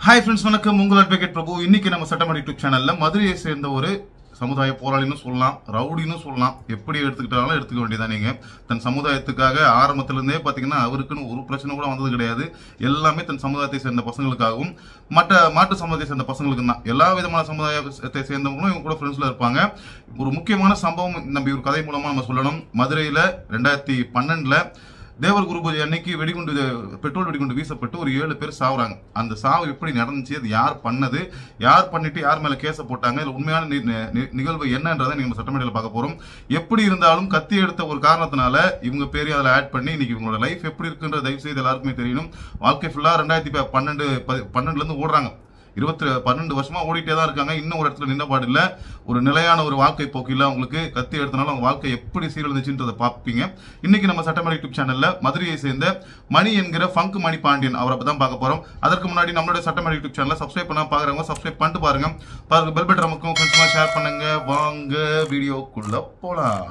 Hi friends வணக்கம் உங்கள் advocate பிரபு இன்னைக்கு நம்ம சட்டமன்ற யூடியூப் சேனல்ல மதுரையை சேர்ந்த ஒரு சமுதாய போராளின்னு சொல்லலாம் ரவுடின்னு சொல்லலாம் எப்படி எடுத்துக்கிட்டாலும் எடுத்துக்க வேண்டியதான் நீங்க தன் சமுதாயத்துக்காக ஆரம்பத்துல இருந்தே பாத்தீங்கன்னா அவருக்குன்னு ஒரு பிரச்சனை கூட வந்தது கிடையாது எல்லாமே தன் சமுதாயத்தை சேர்ந்த பசங்களுக்காகவும் மற்ற மாற்று சமுதாயத்தை சேர்ந்த பசங்களுக்கு தான் எல்லா விதமான சமுதாயத்தை சேர்ந்தவங்களும் இவங்க கூட ஃப்ரெண்ட்ஸ்ல இருப்பாங்க ஒரு முக்கியமான சம்பவம் நம்ம ஒரு கதை மூலமா நம்ம சொல்லணும் மதுரையில ரெண்டாயிரத்தி பன்னெண்டுல தேவர் குரு பூஜை அன்னைக்கு வெடிகுண்டு பெட்ரோல் வெடிகுண்டு வீசப்பட்டு ஒரு ஏழு பேர் சாவுறாங்க அந்த சாவு எப்படி நடந்துச்சு அது யார் பண்ணது யார் பண்ணிட்டு யார் மேல கேஸ போட்டாங்க இதுல உண்மையான நி- நி- நிகழ்வு என்னன்றதை நீங்க நம்ம சட்டமேடையில் பார்க்க போறோம் எப்படி இருந்தாலும் கத்தி எடுத்த ஒரு காரணத்தினால இவங்க பேரையும் அதில் ஆட் பண்ணி இன்னைக்கு இவங்களோட லைஃப் எப்படி இருக்குன்ற தயவு செய்து எல்லாருக்குமே தெரியணும் வாழ்க்கை ஃபுல்லா ரெண்டாயிரத்தி பன்னெண்டு ப- பன்னெண்டுல இருந்து ஓடுறாங்க இருபத்தி பன்னெண்டு வருஷமா ஓடிட்டே தான் இருக்காங்க இன்னும் ஒரு இடத்துல நின்றபாடு இல்ல ஒரு நிலையான ஒரு வாழ்க்கை போக்கு இல்ல அவங்களுக்கு கத்தி எடுத்தனால அவங்க வாழ்க்கை எப்படி சீரழிந்துச்சுன்றதை பார்ப்பீங்க இன்னைக்கு நம்ம சட்டமன்ற யூடியூப் சேனல்ல மதுரையை சேர்ந்த மணி என்கிற ஃபங்க் மணி பாண்டியன் அவரை தான் பார்க்க போறோம் அதற்கு முன்னாடி நம்மளோட சட்டமன்ற யூடியூப் சேனலை சப்ஸ்கிரைப் பண்ணா பாக்குறவங்க சப்ஸ்கிரைப் பண்ணிட்டு பாருங்க பாருங்க பெல் பட்டன் நமக்கும் ஃப்ரெண்ட்ஸ்மா ஷேர் பண்ணுங்க வாங்க வீடியோக்குள்ள போலாம்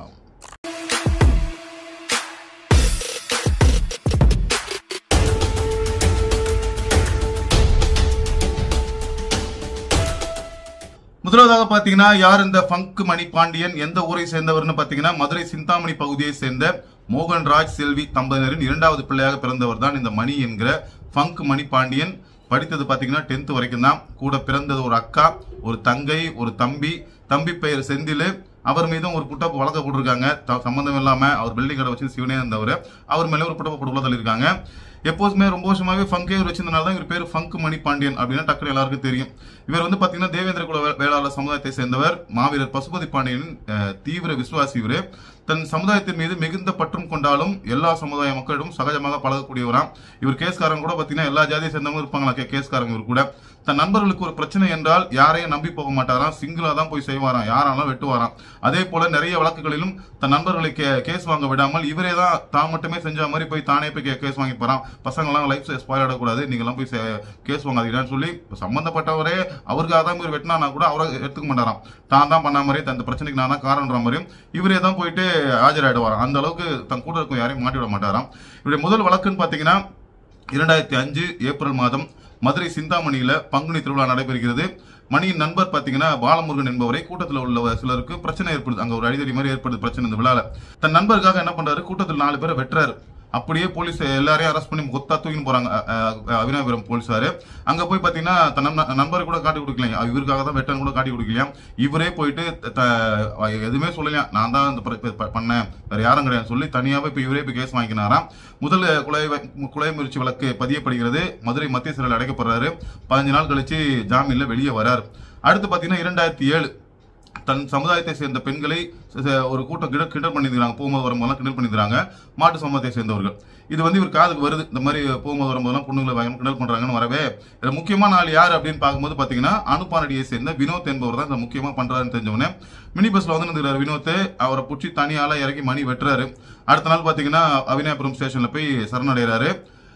முதலாவதாக பாத்தீங்கன்னா யார் இந்த ஃபங்க் மணி பாண்டியன் எந்த ஊரை சேர்ந்தவர்னு பாத்தீங்கன்னா மதுரை சிந்தாமணி பகுதியை சேர்ந்த மோகன்ராஜ் செல்வி தம்பதியினரின் இரண்டாவது பிள்ளையாக பிறந்தவர் தான் இந்த மணி என்கிற ஃபங்க் மணி பாண்டியன் படித்தது பாத்தீங்கன்னா டென்த் வரைக்கும் தான் கூட பிறந்தது ஒரு அக்கா ஒரு தங்கை ஒரு தம்பி தம்பி பெயர் செந்தில் அவர் மீதும் ஒரு புட்டப்பு வழக்க போட்டிருக்காங்க த- சம்பந்தம் இல்லாம அவர் பில்டிங் கடை வச்சு சிவனே இருந்தவர் அவர் மேல ஒரு புட்டப்பு போட்டு உள்ள தள்ளியிருக்காங்க எப்போதுமே ரொம்ப வருஷமாவே ஃபங்கே இவர் வச்சிருந்தனால தான் இவர் பேர் ஃபங்க் மணி பாண்டியன் அப்படின்னா டக்குனு எல்லாருக்கும் தெரியும் இவர் வந்து பாத்தீங்கன்னா தேவேந்திர குல வே- வேளாளர் சமுதாயத்தை சேர்ந்தவர் மாவீரர் பசுபதி பாண்டியனின் அஹ், தீவிர விசுவாசி இவரு தன் சமுதாயத்தின் மீது மிகுந்த பற்றும் கொண்டாலும் எல்லா சமுதாய மக்களிடம் சகஜமாக பழகக்கூடியவராம் இவர் கேஸ்காரங்க கூட பாத்தீங்கன்னா எல்லா ஜாதியை சேர்ந்தவங்க இருப்பாங்களா கே- கேஸ்காரங்க இவர் கூட தன் நண்பர்களுக்கு ஒரு பிரச்சனை என்றால் யாரையும் நம்பி போக மாட்டாராம் சிங்கிளா தான் போய் செய்வாராம் யாராலும் வெட்டுவாராம் அதே போல நிறைய வழக்குகளிலும் தன் நண்பர்களை கே- கேஸ் வாங்க விடாமல் இவரே தான் தான் மட்டுமே செஞ்ச மாதிரி போய் தானே போய் கே- கேஸ் வாங்கி போறான் பசங்களாம் லைஃப் ஸ்பாயில் ஆடக்கூடாது நீங்களாம் போய் சே- கேஸ் வாங்காதீங்கன்னு சொல்லி சம்பந்தப்பட்டவரே அவருக்காக தான் இவர் வெட்டினா கூட அவரை எடுத்துக்க மாட்டாராம் தான் தான் பண்ண மாதிரி அந்த பிரச்சனைக்கு நான் தான் காரணன்ற மாதிரியும் இவரே தான் போயிட்டு ஆஜராயிடுவாராம் அந்த அளவுக்கு தன் கூட இருக்கும் யாரையும் மாட்டி விட மாட்டாராம் இவருடைய முதல் வழக்குன்னு பாத்தீங்கன்னா இரண்டாயிரத்தி அஞ்சு ஏப்ரல் மாதம் மதுரை சிந்தாமணியில பங்குனி திருவிழா நடைபெறுகிறது மணியின் நண்பர் பாத்தீங்கன்னா பாலமுருகன் என்பவரை கூட்டத்தில் உள்ள சிலருக்கு பிரச்சனை ஏற்படுது அங்க ஒரு அடிதடி மாதிரி ஏற்படுது பிரச்சனை இந்த விழால தன் நண்பருக்காக என்ன பண்றாரு கூட்டத்தில் நாலு பேரை வெட்டுறாரு அப்படியே போலீஸ் எல்லாரையும் அரெஸ்ட் பண்ணி கொத்தா தூக்கின்னு போறாங்க அ- அ- அபிநயபுரம் போலீஸாரு அங்க போய் பாத்தீங்கன்னா தன் நண்ப- நண்பரை கூட காட்டி கொடுக்கலையா இவருக்காக தான் வெட்டன் கூட காட்டி கொடுக்கலையா இவரே போயிட்டு த- த- எதுவுமே சொல்லலையா நான் தான் இந்த பிர- ப- பண்ணேன் வேற யாரும் கிடையாது சொல்லி தனியாவே இப்ப இவரே போய் கேஸ் வாங்கினாராம் முதல் கொலை வ- கொலை முயற்சி வழக்கு பதியப்படுகிறது மதுரை மத்திய சிறையில் அடைக்கப்படுறாரு பதினஞ்சு நாள் கழிச்சு ஜாமீன்ல வெளியே வராரு அடுத்து பாத்தீங்கன்னா இரண்டாயிரத்தி ஏழு தன் சமுதாயத்தை சேர்ந்த பெண்களை ச- ச- ஒரு கூட்டம் கிண்டல் கிண்டல் பண்ணியிருக்காங்க போகும்போது வரும்போதெல்லாம் கிண்டல் பண்ணியிருக்காங்க மாட்டு சமூகத்தை சேர்ந்தவர்கள் இது வந்து இவர் காதுக்கு வருது இந்த மாதிரி போகும்போது வரும்போதெல்லாம் பொண்ணுங்களை பயங்கர கிண்டல் பண்றாங்கன்னு வரவே இதுல முக்கியமான ஆள் யார் அப்படின்னு பார்க்கும்போது பாத்தீங்கன்னா அனுப்பானடியை சேர்ந்த வினோத் என்பவர் தான் இதை முக்கியமா பண்றாருன்னு தெரிஞ்சவனே மினி பஸ்ல வந்து நின்றுறாரு வினோத் அவரை பிடிச்சி தனியால இறக்கி மணி வெட்டுறாரு அடுத்த நாள் பாத்தீங்கன்னா அவினாபுரம் ஸ்டேஷன்ல போய் சரணடைகிறாரு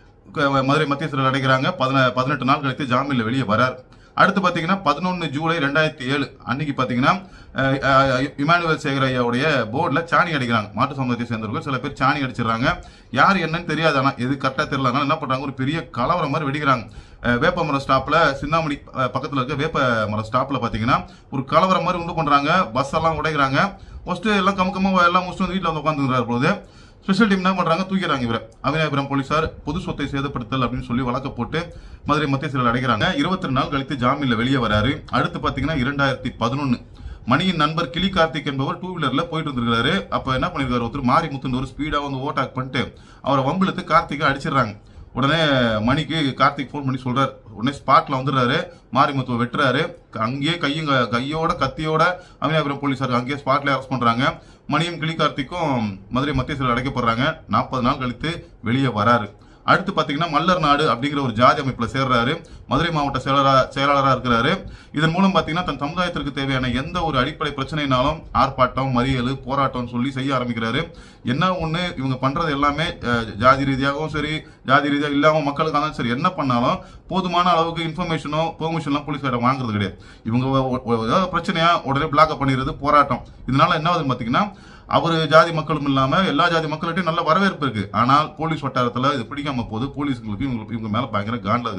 க- மதுரை மத்திய சிறையில் அடைக்கிறாங்க பதின பதினெட்டு நாள் கழித்து ஜாமீன்ல வெளியே வரார் அடுத்து பாத்தீங்கன்னா பதினொன்னு ஜூலை ரெண்டாயிரத்தி ஏழு அன்னைக்கு பாத்தீங்கன்னா அஹ், அஹ், இமானுவேல் சேகர் ஐயாவுடைய போர்டுல சாணி அடிக்கிறாங்க மாட்டு சமூகத்தை சேர்ந்தவர்கள் சில பேர் சாணி அடிச்சிடுறாங்க யார் என்னன்னு தெரியாது ஆனா எது கரெக்டா தெரியல அதனால என்ன பண்றாங்க ஒரு பெரிய கலவரம் மாதிரி வெடிக்கிறாங்க அஹ், வேப்பமரம் ஸ்டாப்ல சிந்தாமணி அஹ், பக்கத்துல இருக்க வேப்ப மரம் ஸ்டாப்ல பாத்தீங்கன்னா ஒரு கலவரம் மாதிரி உண்டு பண்றாங்க பஸ் எல்லாம் உடைக்கிறாங்க ஃபர்ஸ்ட் எல்லாம் கமுக்கமா எல்லாம் முடிச்சுட்டு வந்து வீட்டுல வந்து உட்காந்துக்கிறார் பொழுது ஸ்பெஷல் டீம் என்ன பண்றாங்க தூக்கிறாங்க இவரை அவிநாயபுரம் போலீசார் பொது சொத்தை சேதப்படுத்தல் அப்படின்னு சொல்லி வழக்க போட்டு மதுரை மத்திய சிறையில் அடைக்கிறாங்க இருபத்தி ரெண்டு நாள் கழித்து ஜாமீன்ல வெளியே வராரு அடுத்து பாத்தீங்கன்னா இரண்டாயிரத்தி பதினொன்னு மணியின் நண்பர் கிளி கார்த்திக் என்பவர் டூ வீலர்ல போயிட்டு இருந்திருக்காரு அப்ப என்ன பண்ணிருக்காரு ஒருத்தர் மாறி முத்துன்னு ஒரு ஸ்பீடா வந்து ஓட்டாக் பண்ணிட்டு அவரை வம்பிழுத்து கார்த்திகை அடிச்சிடுறாங்க உடனே மணிக்கு கார்த்திக் ஃபோன் பண்ணி சொல்றாரு உடனே ஸ்பாட்ல வந்துடுறாரு மாரிமுத்துவை வெட்டுறாரு அங்கேயே கையும் க- கையோட கத்தியோட அவினாபுரம் போலீசார் அங்கேயே ஸ்பாட்ல அரெஸ்ட் பண்றாங்க மணியும் கிளி கார்த்திக்கும் மதுரை மத்திய சிறையில் அடைக்கப்படுறாங்க நாற்பது நாள் கழித்து வெளியே வராரு அடுத்து பாத்தீங்கன்னா மல்லர் நாடு அப்படிங்கிற ஒரு ஜாதி அமைப்புல சேர்றாரு மதுரை மாவட்ட செயலரா செயலாளரா இருக்கிறாரு இதன் மூலம் பாத்தீங்கன்னா தன் சமுதாயத்திற்கு தேவையான எந்த ஒரு அடிப்படை பிரச்சனைனாலும் ஆர்ப்பாட்டம் மறியல் போராட்டம் சொல்லி செய்ய ஆரம்பிக்கிறாரு என்ன ஒண்ணு இவங்க பண்றது எல்லாமே அஹ், ஜாதி ரீதியாகவும் சரி ஜாதி ரீதியாக இல்லாம மக்களுக்காக இருந்தாலும் சரி என்ன பண்ணாலும் போதுமான அளவுக்கு இன்ஃபர்மேஷனோ பெர்மிஷன்லாம் போலீஸ்கார வாங்குறது கிடையாது இவங்க ஒ- ஒ- ஏதாவது பிரச்சனையா உடனே பிளாக் பண்ணிடுறது போராட்டம் இதனால என்ன ஆகுதுன்னு பாத்தீங்கன்னா அவர் ஜாதி மக்களும் இல்லாம எல்லா ஜாதி மக்கள்கிட்டயும் நல்ல வரவேற்பு இருக்கு ஆனால் போலீஸ் வட்டாரத்துல இது பிடிக்காம போது போலீஸ்களுக்கு இவங்க இவங்க மேல பயங்கர காண்ட்ல இருக்கிறாங்க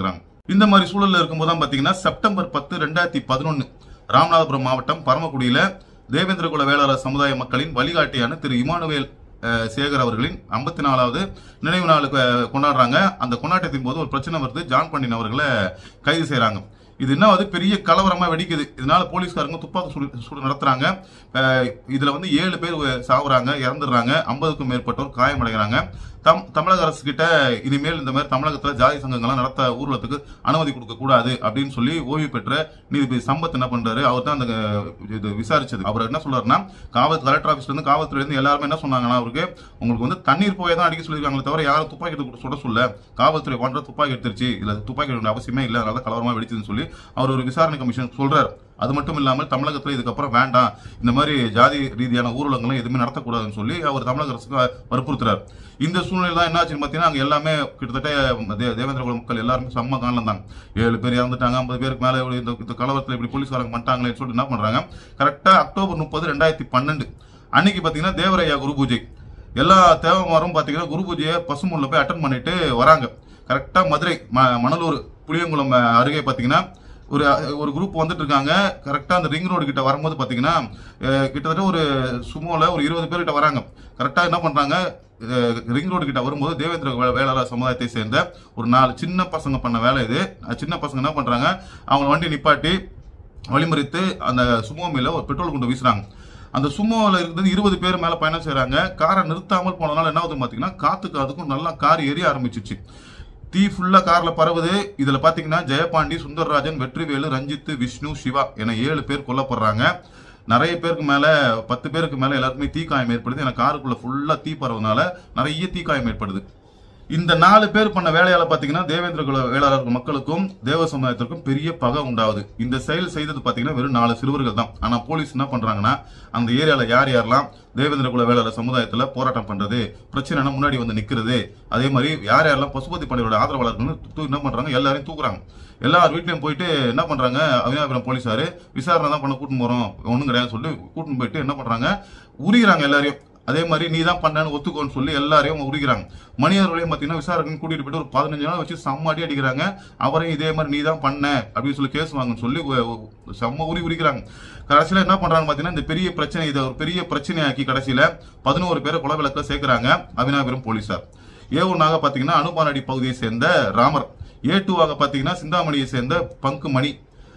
இந்த மாதிரி சூழல்ல இருக்கும்போது தான் பாத்தீங்கன்னா செப்டம்பர் பத்து ரெண்டாயிரத்தி பதினொன்னு ராமநாதபுரம் மாவட்டம் பரமக்குடியில தேவேந்திரகுல வேளாளர் சமுதாய மக்களின் வழிகாட்டியான திரு இமானுவேல் அஹ், சேகர் அவர்களின் ஐம்பத்தி நாலாவது நினைவு நாளுக்கு அஹ், கொண்டாடுறாங்க அந்த கொண்டாட்டத்தின் போது ஒரு பிரச்சனை வருது ஜான் பண்டின் அவர்களை கைது செய்றாங்க இது என்ன வந்து பெரிய கலவரமா வெடிக்குது இதனால போலீஸ்காரங்க துப்பாக்கி சூடு சூடு நடத்துறாங்க அஹ், இதுல வந்து ஏழு பேர் சாவுறாங்க இறந்துடுறாங்க ஐம்பதுக்கும் மேற்பட்டோர் காயமடைகிறாங்க தம் தமிழக அரசு கிட்ட இனிமேல் இந்த மாதிரி தமிழகத்துல ஜாதி சங்கங்கள்லாம் நடத்த ஊர்வலத்துக்கு அனுமதி கொடுக்க கூடாது அப்படின்னு சொல்லி ஓய்வு பெற்ற நீதிபதி சம்பத் என்ன பண்றாரு அவர் தான் அந்த அஹ், இது விசாரிச்சது அவர் என்ன சொல்றாருன்னா காவல் கலெக்டர் ஆபீஸ்ல இருந்து காவல்துறையில இருந்து எல்லாருமே என்ன சொன்னாங்கன்னா அவருக்கு உங்களுக்கு வந்து தண்ணீர் போய் தான் அடிக்க சொல்லியிருக்காங்களே தவிர யாரும் துப்பாக்கி எடுத்து சுட சொல்ல காவல்துறை ஒன்றரை துப்பாக்கி எடுத்துருச்சு இல்ல துப்பாக்கி எடுக்க அவசியமே இல்லை அதனால கலவரமா வெடிச்சதுன்னு சொல்லி அவர் ஒரு விசாரணை கமிஷன் சொல்றாரு அது மட்டும் இல்லாமல் தமிழகத்துல இதுக்கப்புறம் வேண்டாம் இந்த மாதிரி ஜாதி ரீதியான ஊர்வலங்களும் எதுவுமே நடத்தக்கூடாதுன்னு சொல்லி அவர் தமிழக அரசுக்கு வற்புறுத்துறாரு இந்த சூழ்நிலை தான் என்னாச்சுன்னு பார்த்தீங்கன்னா அங்க எல்லாமே கிட்டத்தட்ட தே- தேவேந்திரகுல மக்கள் எல்லாருமே செம்ம காலம் தான் ஏழு பேர் இறந்துட்டாங்க ஐம்பது பேருக்கு மேல இவ்வளவு இந்த இந்த கலவரத்தில் இப்படி போலீஸ்காரங்க பண்ணிட்டாங்களேன்னு சொல்லிட்டு என்ன பண்றாங்க கரெக்டா அக்டோபர் முப்பது ரெண்டாயிரத்தி பன்னெண்டு அன்னைக்கு பாத்தீங்கன்னா தேவரையா குரு பூஜை எல்லா தேவமாரும் பாத்தீங்கன்னா குரு பூஜையை பசுமுல்ல போய் அட்டன் பண்ணிட்டு வராங்க கரெக்டா மதுரை ம- மணலூர் புளியங்குளம் அஹ், அருகே பாத்தீங்கன்னா ஒரு ஒரு குரூப் வந்துட்டு இருக்காங்க கரெக்டா அந்த ரிங் ரோடு கிட்ட வரும்போது பாத்தீங்கன்னா அஹ், கிட்டத்தட்ட ஒரு சுமோல ஒரு இருபது பேர் கிட்ட வராங்க கரெக்டா என்ன பண்றாங்க அஹ், ரிங் ரோடு கிட்ட வரும்போது தேவேந்திர வே- வேளாளர் சமுதாயத்தை சேர்ந்த ஒரு நாலு சின்ன பசங்க பண்ண வேலை இது அஹ், சின்ன பசங்க என்ன பண்றாங்க அவங்க வண்டி நிப்பாட்டி வழிமறித்து அந்த சுமோ மேல ஒரு பெட்ரோல் குண்டு வீசுறாங்க அந்த சுமோவில் இருக்கிறது இருபது பேர் மேல பயணம் செய்றாங்க காரை நிறுத்தாமல் போனதுனால என்ன ஆகுது பாத்தீங்கன்னா காத்துக்கு அதுக்கும் நல்லா கார் எரிய ஆரம்பிச்சிச்சு தீ ஃபுல்லா கார்ல பரவுது இதுல பாத்தீங்கன்னா ஜெயபாண்டி சுந்தரராஜன் வெற்றிவேலு ரஞ்சித் விஷ்ணு சிவா என ஏழு பேர் கொல்லப்படுறாங்க நிறைய பேருக்கு மேல பத்து பேருக்கு மேல எல்லாருக்குமே தீக்காயம் ஏற்படுது ஏன்னா காருக்குள்ள ஃபுல்லா தீ பரவுனால நிறைய தீக்காயம் ஏற்படுது இந்த நாலு பேர் பண்ண வேலையால பாத்தீங்கன்னா தேவேந்திர குல வேளாளர் மக்களுக்கும் தேவ சமுதாயத்திற்கும் பெரிய பகை உண்டாகுது இந்த செயல் செய்தது பாத்தீங்கன்னா வெறும் நாலு சிறுவர்கள் தான் ஆனா போலீஸ் என்ன பண்றாங்கன்னா அந்த ஏரியால யார் யாரெல்லாம் தேவேந்திர குல வேளாளர் சமுதாயத்துல போராட்டம் பண்றது பிரச்சனைனா முன்னாடி வந்து நிக்கிறது அதே மாதிரி யார் யாரெல்லாம் பசுபதி பண்டிகரோட ஆதரவாளர்கள்னு தூ- என்ன பண்றாங்க எல்லாரையும் தூக்குறாங்க எல்லார் வீட்லயும் போயிட்டு என்ன பண்றாங்க அவினாபுரம் போலீஸாரு விசாரணை தான் பண்ண கூட்டின்னு போறோம் ஒண்ணும் கிடையாது சொல்லி கூட்டின்னு போயிட்டு என்ன பண்றாங்க உரிகிறாங்க எல்லாரையும் அதே மாதிரி நீ தான் பண்ணனு ஒத்துக்கோன்னு சொல்லி எல்லாரையும் உரிக்கிறாங்க மணியர்களையும் பாத்தீங்கன்னா விசாரணை கூட்டிட்டு போயிட்டு ஒரு பதினஞ்சு நாள் வச்சு செம்ம அடி அடிக்கிறாங்க அவரையும் இதே மாதிரி நீ தான் பண்ண அப்படின்னு சொல்லி கேஸ் வாங்கன்னு சொல்லி ஒ- ஒ- செம்ம உரி உரிக்கிறாங்க கடைசியில என்ன பண்றாங்க பாத்தீங்கன்னா இந்த பெரிய பிரச்சனை இதை ஒரு பெரிய பிரச்சனையாக்கி கடைசியில பதினோரு பேரை கொலை விளக்குல சேர்க்கிறாங்க அவினாபுரம் போலீசார் ஏ ஒன்னாக பாத்தீங்கன்னா அனுபானடி பகுதியை சேர்ந்த ராமர் ஏ டூவாக பாத்தீங்கன்னா சிந்தாமணியை சேர்ந்த பங்கு மணி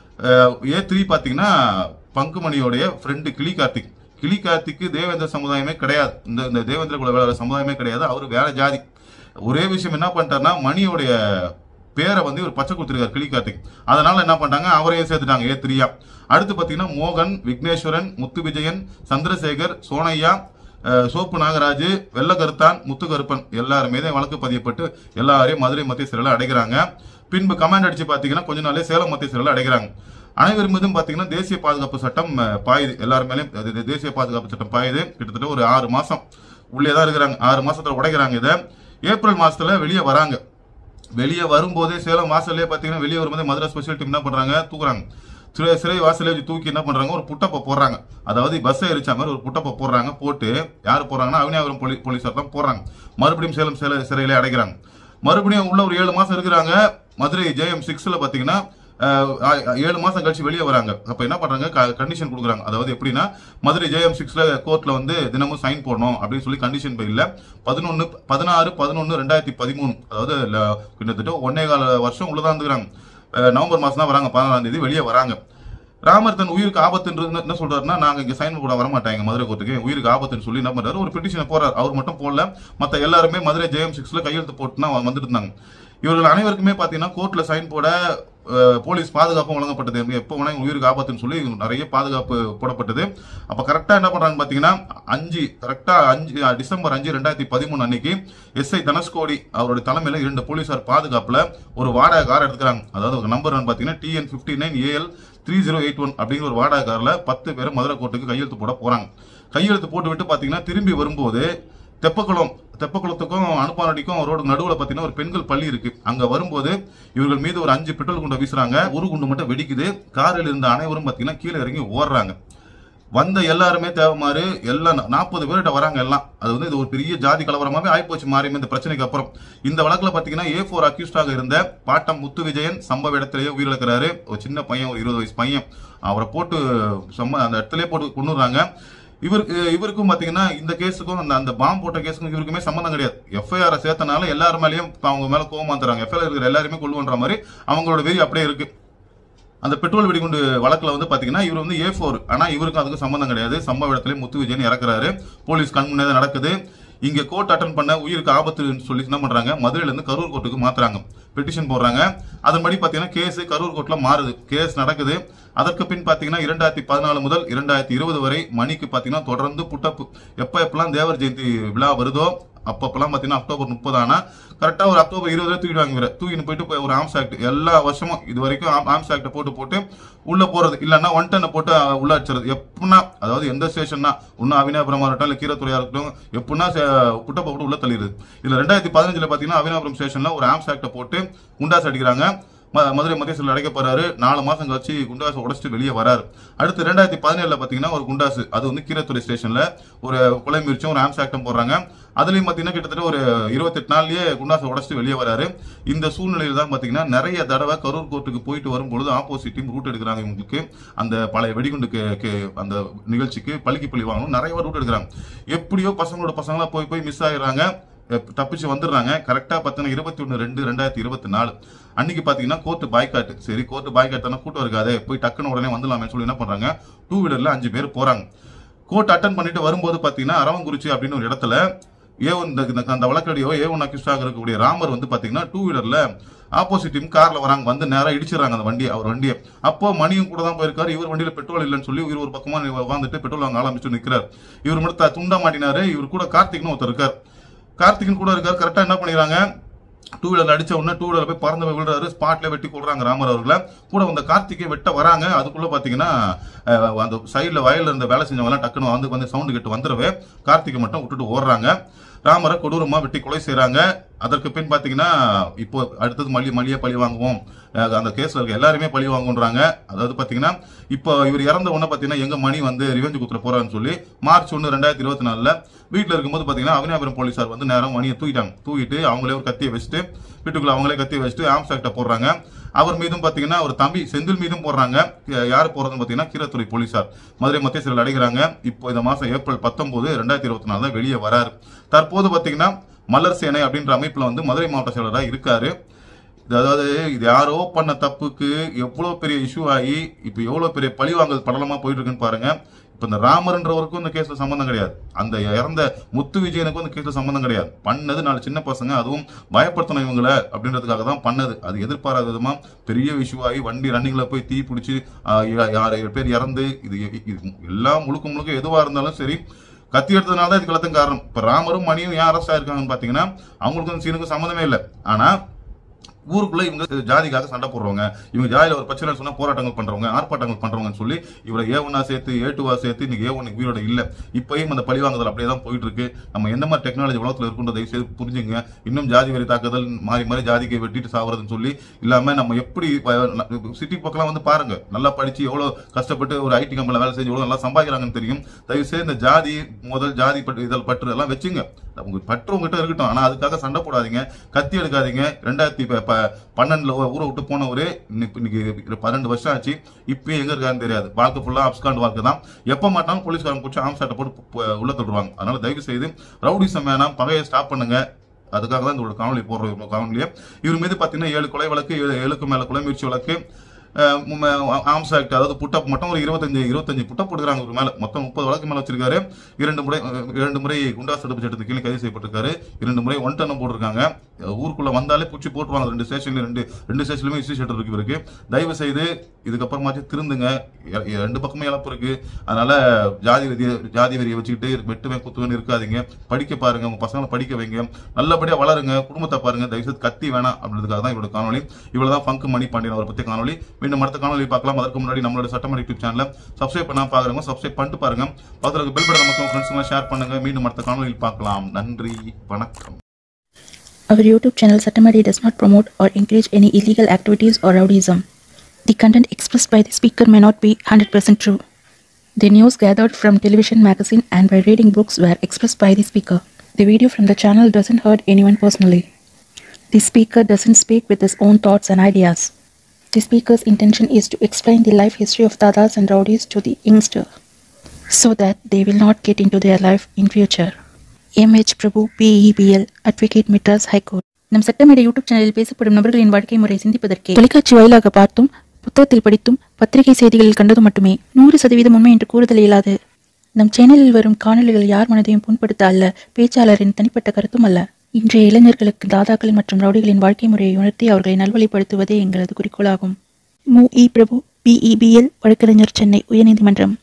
ஏ த்ரீ பாத்தீங்கன்னா பங்குமணியோடைய ஃப்ரெண்டு கிளி கார்த்திக் கிளி கார்த்திக்கு தேவேந்திர சமுதாயமே கிடையாது இந்த இந்த தேவேந்திர குல வேளாளர் சமுதாயமே கிடையாது அவர் வேற ஜாதி ஒரே விஷயம் என்ன பண்ணிட்டாருன்னா மணியோடைய பேரை வந்து இவர் பச்சை கொடுத்துருக்காரு கிளி கார்த்திக் அதனால என்ன பண்ணிட்டாங்க அவரையும் சேர்த்துட்டாங்க ஏ த்ரீயா அடுத்து பாத்தீங்கன்னா மோகன் விக்னேஸ்வரன் முத்து விஜயன் சந்திரசேகர் சோனையா அஹ், சோப்பு நாகராஜ் வெள்ளக்கருத்தான் முத்துக்கருப்பன் எல்லாருமே தான் வழக்கு பதியப்பட்டு எல்லாரையும் மதுரை மத்திய சிறையில் அடைக்கிறாங்க பின்பு கமாண்ட் அடிச்சு பாத்தீங்கன்னா கொஞ்ச நாளே சேலம் மத்திய சிறையில் அடைக்கிறாங்க அனைவர் மீதும் பாத்தீங்கன்னா தேசிய பாதுகாப்பு சட்டம் அஹ், பாயுது எல்லார் மேலயும் அது- இது தேசிய பாதுகாப்பு சட்டம் பாயுது கிட்டத்தட்ட ஒரு ஆறு மாசம் உள்ளே தான் இருக்கிறாங்க ஆறு மாசத்துல உடைக்கிறாங்க இதை ஏப்ரல் மாசத்துல வெளியே வராங்க வெளியே வரும்போதே சேலம் வாசல்லே பாத்தீங்கன்னா வெளியே வரும்போதே மதுரை ஸ்பெஷல் டீம் என்ன பண்றாங்க தூக்குறாங்க சிறை சிறை வாசலே வச்சு தூக்கி என்ன பண்றாங்க ஒரு புட்டப்பை போடுறாங்க அதாவது பஸ்ஸை எரிச்ச மாதிரி ஒரு புட்டப்பை போடுறாங்க போட்டு யார் போடுறாங்கன்னா அவினாபுரம் போலீ போலீஸார் தான் போடுறாங்க மறுபடியும் சேலம் சிறை சிறையிலே அடைக்கிறாங்க மறுபடியும் உள்ள ஒரு ஏழு மாசம் இருக்கிறாங்க மதுரை ஜேஎம் சிக்ஸ்ல பாத்தீங்கன்னா அஹ், ஆ- ஏழு மாசம் கழிச்சு வெளியே வராங்க அப்ப என்ன பண்றாங்க கண்டிஷன் கொடுக்குறாங்க அதாவது எப்படின்னா மதுரை ஜேஎம் சிக்ஸ்ல கோர்ட்ல வந்து தினமும் சைன் போடணும் அப்படின்னு சொல்லி கண்டிஷன் இல்ல பதினொன்னு பதினாறு பதினொன்னு ரெண்டாயிரத்தி பதிமூணு அதாவது ல- கிட்டத்தட்ட ஒன்னே கால வருஷம் உள்ளதான் இருந்துக்கிறாங்க அஹ், நவம்பர் மாசம் தான் வராங்க பதினாறாம் தேதி வெளியே வராங்க ராமர் தன் உயிருக்கு ஆபத்துன்றது என்ன- என்ன சொல்றாருன்னா நாங்க இங்க சைன் கூட வர மாட்டாங்க மதுரை கோர்ட்டுக்கு உயிருக்கு ஆபத்துன்னு சொல்லி என்ன பண்றாரு ஒரு பெட்டிஷனை போறாரு அவர் மட்டும் போடல மத்த எல்லாருமே மதுரை ஜெயம் சிக்ஸ்ல கையெழுத்து போட்டுனா வந்துட்டு இருந்தாங்க இவர்கள் அனைவருக்குமே பாத்தீங்கன்னா கோர்ட்ல சைன் போட அஹ், போலீஸ் பாதுகாப்பும் வழங்கப்பட்டது எப்போ வேணா இவங்க உயிருக்கு ஆபத்துன்னு சொல்லி இவங்களுக்கு நிறைய பாதுகாப்பு போடப்பட்டது அப்ப கரெக்டா என்ன பண்றாங்க பாத்தீங்கன்னா அஞ்சு கரெக்டா அஞ்சு அஹ், டிசம்பர் அஞ்சு ரெண்டாயிரத்தி பதிமூணு அன்னைக்கு எஸ்ஐ தனுஷ்கோடி அவருடைய தலைமையில இரண்டு போலீசார் பாதுகாப்புல ஒரு வாடகை கார் எடுத்துக்கிறாங்க அதாவது நம்பர் பாத்தீங்கன்னா TN fifty nine AL three zero eight one அப்படிங்கிற ஒரு வாடகை கார்ல பத்து பேர் மதுரை கோர்ட்டுக்கு கையெழுத்து போட போறாங்க கையெழுத்து போட்டு விட்டு பாத்தீங்கன்னா திரும்பி வரும்போது தெப்பக்குளம் தெப்பக்குளத்துக்கும் அனுப்பானடிக்கும் ரோடு நடுவுல பாத்தீங்கன்னா ஒரு பெண்கள் பள்ளி இருக்கு அங்க வரும்போது இவர்கள் மீது ஒரு அஞ்சு பெட்ரோல் குண்டை வீசுறாங்க ஒரு குண்டு மட்டும் வெடிக்குது காரில் இருந்த அனைவரும் பாத்தீங்கன்னா கீழே இறங்கி ஓடுறாங்க வந்த எல்லாருமே தேவைமாறு எல்லாம் நாற்பது பேர்கிட்ட வராங்க எல்லாம் அது வந்து இது ஒரு பெரிய ஜாதி கலவரமாவே ஆயிப்போச்சு மாறி இந்த பிரச்சனைக்கு அப்புறம் இந்த வழக்குல பாத்தீங்கன்னா ஏ ஃபோர் அக்யூஸ்டாக இருந்த பாட்டம் முத்து விஜயன் சம்பவ இடத்திலேயே உயிரிழக்கிறாரு ஒரு சின்ன பையன் ஒரு இருபது வயசு பையன் அவரை போட்டு சம்ம அந்த இடத்துலயே போட்டு கொண்டுறாங்க இவருக்கு இவருக்கும் பாத்தீங்கன்னா இந்த கேஸுக்கும் அந்த அந்த பாம்பு போட்ட கேஸுக்கும் இவருக்குமே சம்மந்தம் கிடையாது எஃப்ஐஆர் சேர்த்தனால எல்லார் மேலயும் இப்ப அவங்க மேல கோவமா தராங்க எஃப்ஐஆர் இருக்கிற எல்லாருமே கொள்ளுன்ற மாதிரி அவங்களோட வெறி அப்படியே இருக்கு அந்த பெட்ரோல் வெடிகுண்டு வழக்குல வந்து பாத்தீங்கன்னா இவர் வந்து ஏ ஃபோர் ஆனா இவருக்கும் அதுக்கும் சம்பந்தம் கிடையாது சம்பவ இடத்துல முத்து விஜயன் இறக்குறாரு போலீஸ் கண் முன்னே தான் நடக்குது இங்க கோர்ட் அட்டன் பண்ண உயிருக்கு ஆபத்துன்னு சொல்லி என்ன பண்றாங்க மதுரையில இருந்து கரூர் கோர்ட்டுக்கு மாத்துறாங்க பெட்டிஷன் போடுறாங்க அதன்படி பாத்தீங்கன்னா கேஸ் கரூர் கோர்ட்ல மாறுது கேஸ் நடக்குது அதற்கு பின் பாத்தீங்கன்னா இரண்டாயிரத்தி பதினாலு முதல் இரண்டாயிரத்தி இருபது வரை மணிக்கு பாத்தீங்கன்னா தொடர்ந்து புட்டப்பு எப்ப எப்பெல்லாம் தேவர் ஜெயந்தி விழா வருதோ அப்பப்பெல்லாம் பாத்தீங்கன்னா அக்டோபர் முப்பது ஆனா கரெக்டா ஒரு அக்டோபர் இருபதுல தூக்கிடுவாங்க இவரை தூக்கின்னு போயிட்டு போய் ஒரு ஆம்ஸ் ஆக்ட் எல்லா வருஷமும் இது வரைக்கும் ஆம்- ஆம்ஸ் ஆக்ட போட்டு போட்டு உள்ள போறது இல்லன்னா ஒன் டன்னை போட்டு அஹ், உள்ள வச்சிருது எப்படின்னா அதாவது எந்த ஸ்டேஷன்னா ஒன்னும் அவினாபுரமா இருக்கட்டும் இல்ல கீரத்துறையா இருக்கட்டும் எப்படின்னா புட்டப்ப போட்டு உள்ள தள்ளிடுது இதுல ரெண்டாயிரத்தி பதினஞ்சுல பாத்தீங்கன்னா அவினாபுரம் ஸ்டேஷன்ல ஒரு ஆம்ஸ் ஆக்ட போட்டு குண்டாஸ் அடிக்கிறாங்க ம- மதுரை மத்திய சிறையில் அடைக்கப்படுறாரு நாலு மாசம் கழிச்சு குண்டாசு உடைச்சிட்டு வெளியே வராரு அடுத்து ரெண்டாயிரத்தி பதினேழுல பாத்தீங்கன்னா ஒரு குண்டாசு அது வந்து கீரத்துறை ஸ்டேஷன்ல ஒரு கொலை முயற்சியும் ஒரு ஆம்ஸ் ஆக்டும் போடுறாங்க அதுலயும் பாத்தீங்கன்னா கிட்டத்தட்ட ஒரு இருபத்தெட்டு நாள்லயே குண்டாசை உடைச்சிட்டு வெளியே வராரு இந்த சூழ்நிலையில தான் பாத்தீங்கன்னா நிறைய தடவை கரூர் கோர்ட்டுக்கு போயிட்டு வரும்பொழுது ஆப்போசிட் டீம் ரூட் எடுக்கிறாங்க இவங்களுக்கு அந்த பழைய வெடிகுண்டு கே- கே- அந்த நிகழ்ச்சிக்கு பள்ளிக்கு பள்ளி வாங்கணும் நிறைய ரூட் எடுக்கிறாங்க எப்படியோ பசங்களோட பசங்களா போய் போய் மிஸ் ஆயிடுறாங்க எப்- தப்பிச்சு வந்துடுறாங்க கரெக்டா பாத்தீங்கன்னா இருபத்தி ஒன்னு ரெண்டு ரெண்டாயிரத்தி இருபத்தி நாலு அன்னைக்கு பாத்தீங்கன்னா கோர்ட்டு பாய்காட்டு சரி கோர்ட்டு பாய்காட் தானே கூட்டம் இருக்காது போய் டக்குன்னு உடனே வந்துடலாமே சொல்லி என்ன பண்றாங்க டூ வீலர்ல அஞ்சு பேர் போறாங்க கோர்ட் அட்டன் பண்ணிட்டு வரும்போது பாத்தீங்கன்னா அரவங்குறிச்சி அப்படின்னு ஒரு இடத்துல ஏ ஒன் இந்த- இந்த- அந்த வழக்கடியோ ஏ ஒன் அக்யூஸ்டாக இருக்கக்கூடிய ராமர் வந்து பாத்தீங்கன்னா டூ வீலர்ல ஆப்போசிட் டீம் கார்ல வராங்க வந்து நேரா இடிச்சிடறாங்க அந்த வண்டியை அவர் வண்டியை அப்போ மணியும் கூட தான் போயிருக்காரு இவர் வண்டியில பெட்ரோல் இல்லைன்னு சொல்லி இவர் ஒரு பக்கமா உட்காந்துட்டு பெட்ரோல் வாங்க ஆரம்பிச்சு நிக்கிறார் இவர் மட்டும் த- துண்டா மாட்டினாரு இவர் கூட கார்த்திக்னு ஒருத்தர் இருக்கார் கார்த்திகன் கூட இருக்கார் கரெக்டா என்ன பண்ணிடுறாங்க டூ வீலர்ல அடிச்ச உடனே டூ வீலர் போய் பறந்து போய் விழுறாரு ஸ்பாட்ல வெட்டி கொள்றாங்க ராமர் அவர்களை கூட வந்த கார்த்திகை வெட்ட வராங்க அதுக்குள்ள பாத்தீங்கன்னா அஹ், அந்த சைடுல வயல்ல இருந்த வேலை செஞ்சவங்க எல்லாம் டக்குன்னு வந்து வந்து சவுண்ட் கேட்டு வந்துடவே கார்த்திகை மட்டும் விட்டுட்டு ஓடுறாங்க ராமரை கொடூரமா வெட்டி கொலை செய்றாங்க அதற்கு பின் பாத்தீங்கன்னா இப்போ அடுத்தது மல்லி மல்லியா பழி வாங்குவோம் அஹ், அந்த கேஸ்ல இருக்க எல்லாருமே பழி வாங்குன்றாங்க அதாவது பாத்தீங்கன்னா இப்போ இவர் இறந்த உடனே பாத்தீங்கன்னா எங்க மணி வந்து ரிவெஞ்சு குத்துற போறான்னு சொல்லி மார்ச் ஒன்னு ரெண்டாயிரத்தி இருபத்தி நாலுல வீட்டுல இருக்கும்போது பாத்தீங்கன்னா அவினாபுரம் போலீசார் வந்து நேரம் மணியை தூக்கிட்டாங்க தூக்கிட்டு அவங்களே ஒரு கத்தியை வச்சுட்டு வீட்டுக்குள்ள அவங்களே கத்தியை வச்சுட்டு ஆம்ஸ் ஆக்ட போடுறாங்க அவர் மீதும் பாத்தீங்கன்னா ஒரு தம்பி செந்தில் மீதும் போடுறாங்க யா- யார் போறதுன்னு பாத்தீங்கன்னா கீரத்துறை போலீசார் மதுரை மத்திய சிறையில் அடைக்கிறாங்க இப்போ இந்த மாசம் ஏப்ரல் பத்தொன்பது ரெண்டாயிரத்தி இருபத்தி நாலு தான் வெளியே வராரு தற்போது பாத்தீங்கன்னா மலர் சேனை அப்படின்ற அமைப்புல வந்து மதுரை மாவட்ட செயலராக இருக்காரு இது அதாவது இது யாரோ பண்ண தப்புக்கு எவ்வளவு பெரிய இஷ்யூ ஆகி இப்ப எவ்வளவு பெரிய பழிவாங்கல் படலமா போயிட்டு இருக்குன்னு பாருங்க இப்ப இந்த ராமர்ன்றவருக்கும் இந்த கேஸ்ல சம்பந்தம் கிடையாது அந்த இறந்த முத்து விஜயனுக்கும் இந்த கேஸ்ல சம்பந்தம் கிடையாது பண்ணது நாலு சின்ன பசங்க அதுவும் பயப்படுத்தணும் இவங்களை அப்படின்றதுக்காக தான் பண்ணது அது எதிர்பாராத விதமா பெரிய இஷ்யூ ஆகி வண்டி ரன்னிங்ல போய் தீ பிடிச்சி யார் ஏழு பேர் இறந்து இது இது எல்லாம் முழுக்க முழுக்க எதுவா இருந்தாலும் சரி கத்தி எடுத்ததுனால தான் இதுக்கு எல்லாத்துக்கும் காரணம் இப்ப ராமரும் மணியும் ஏன் அரசா இருக்காங்கன்னு பாத்தீங்கன்னா அவங்களுக்கும் இந்த சீனுக்கும் சம்மந்தமே இல்லை ஆனா ஊருக்குள்ள இவங்க ஜாதிக்காக சண்டை போடுறவங்க இவங்க ஜாதியில ஒரு பிரச்சனை சொன்னா போராட்டங்கள் பண்றவங்க ஆர்ப்பாட்டங்கள் பண்றவங்கன்னு சொல்லி இவரை ஏ ஒன்னா சேர்த்து ஏ டூவா சேர்த்து இன்னைக்கு ஏ ஒன்னு உயிரோட இல்ல இப்பயும் அந்த பழிவாங்குதல் அப்படியே தான் போயிட்டு இருக்கு நம்ம எந்த மாதிரி டெக்னாலஜி உலகத்துல இருக்குன்றதை தயவு செய்து புரிஞ்சுங்க இன்னும் ஜாதி வெறி தாக்குதல் மாறி மாறி ஜாதிக்கு வெட்டிட்டு சாவறதுன்னு சொல்லி இல்லாம நம்ம எப்படி சிட்டி பக்கம் வந்து பாருங்க நல்லா படிச்சு எவ்வளவு கஷ்டப்பட்டு ஒரு ஐடி கம்பெனில வேலை செஞ்சு எவ்வளவு நல்லா சம்பாதிக்கிறாங்கன்னு தெரியும் தயவு செய்து இந்த ஜாதி முதல் ஜாதி பற்று இதழ் பற்று எல்லாம் வச்சுங்க உங்க பற்று உங்ககிட்ட இருக்கட்டும் ஆனா அதுக்காக சண்டை போடாதீங்க கத்தி எடுக்காதீங்க ரெண்டாயிரத்தி ப- ப- பன்னெண்டுல ஊரை விட்டு போனவரு இன்னைக்கு இன்னைக்கு பன்னெண்டு வருஷம் ஆச்சு இப்பயும் எங்க இருக்காருன்னு தெரியாது வாழ்க்கை ஃபுல்லா அப்ஸ்காண்ட் வாழ்க்கை தான் எப்ப மாட்டாலும் போலீஸ்காரங்க பிடிச்சி ஆம் சாட்டை போட்டு பு- உள்ள தள்ளுவாங்க அதனால தயவு செய்து ரவுடிசம் வேணாம் பகையை ஸ்டாப் பண்ணுங்க அதுக்காக தான் இந்த ஒரு காணொலி போடுறோம் இவ்வளவு காணொலியை இவர் மீது பாத்தீங்கன்னா ஏழு கொலை வழக்கு ஏழு ஏழுக்கு மேல கொலை முயற்சி வழக்கு அஹ் ம- ஆம்ஸ் ஆக்ட் அதாவது புட்டப் மட்டும் ஒரு இருபத்தஞ்சு இருபத்தஞ்சு புட்டப் போடுறாங்க இவர் மேல மொத்தம் முப்பது வழக்கு மேல வச்சிருக்காரு இரண்டு முறை அஹ், இரண்டு முறை குண்டாஸ் தடுப்பு சட்டத்துக்கு கீழே கைது செய்யப்பட்டிருக்காரு இரண்டு முறை ஒன் டன்னும் போட்டிருக்காங்க அஹ், ஊருக்குள்ள வந்தாலே பூச்சி போட்டுருவாங்க ரெண்டு ஸ்டேஷன்ல ரெண்டு ரெண்டு ஸ்டேஷன்லயுமே இஸ்யூ ஷட்டர் இருக்கு இவருக்கு தயவு செய்து இதுக்கப்புறமாச்சும் திருந்துங்க எ- எ- ரெண்டு பக்கமும் இழப்பு இருக்கு அதனால ஜாதி வெறிய ஜாதி வெறியை வச்சுக்கிட்டு வெட்டுவேன் குத்துவேன் இருக்காதீங்க படிக்க பாருங்க உங்க பசங்களை படிக்க வைங்க நல்லபடியா வளருங்க குடும்பத்தை பாருங்க தயவு செய்து கத்தி வேணாம் அப்படின்றதுக்காக தான் இவரோட காணொலி இவ்வளவுதான் ஃபங்கு மணி பாண்டியன் அவரை பத்தி காணொலி மீண்டும் அடுத்த காணொலி பார்க்கலாம் அதற்கு முன்னாடி நம்மளோட சட்டமன்ற யூடியூப் சேனலை சப்ஸ்கிரைப் பண்ணா பாக்குறவங்க சப்ஸ்கிரைப் பண்ணிட்டு பாருங்க பக்கத்துல பெல் பட்டன் நமக்கு ஃப்ரெண்ட்ஸுங்க ஷேர் பண்ணுங்க மீண்டும் அடுத்த காணொலியில் பார்க்கலாம் நன்றி வணக்கம் Our YouTube channel Satamari does not promote or encourage any illegal activities or rowdyism. The content expressed by the speaker may not be 100% true. The news gathered from television, magazine, and by reading books were expressed by the speaker. The video from the channel doesn't hurt anyone personally. The speaker doesn't speak with his own thoughts and ideas. The speaker's intention is to explain the life history of dadas and rowdies to the youngster so that they will not get into their life in future. MH Prabhu PEBL Advocate Madras High Court நம் சட்டமேடை YouTube சேனலில் பேசப்படும் நபர்களின் வாழ்க்கை முறை சிந்திப்பதற்கே தொலைக்காட்சி வாயிலாக பார்த்தும் புத்தகத்தில் படித்தும் பத்திரிகை செய்திகளில் கண்டதும் மட்டுமே நூறு சதவீதம் உண்மை என்று கூறுதல் இயலாது நம் சேனலில் வரும் காணொளிகள் யார் மனதையும் புண்படுத்த அல்ல பேச்சாளரின் தனிப்பட்ட கருத்தும் அல்ல இன்றைய இளைஞர்களுக்கு தாதாக்கள் மற்றும் ரவுடிகளின் வாழ்க்கை முறையை உணர்த்தி அவர்களை நல்வழிப்படுத்துவதே எங்களது குறிக்கோளாகும் மு இ பிரபு பிஇபிஎல் வழக்கறிஞர் சென்னை உயர்நீதிமன்றம்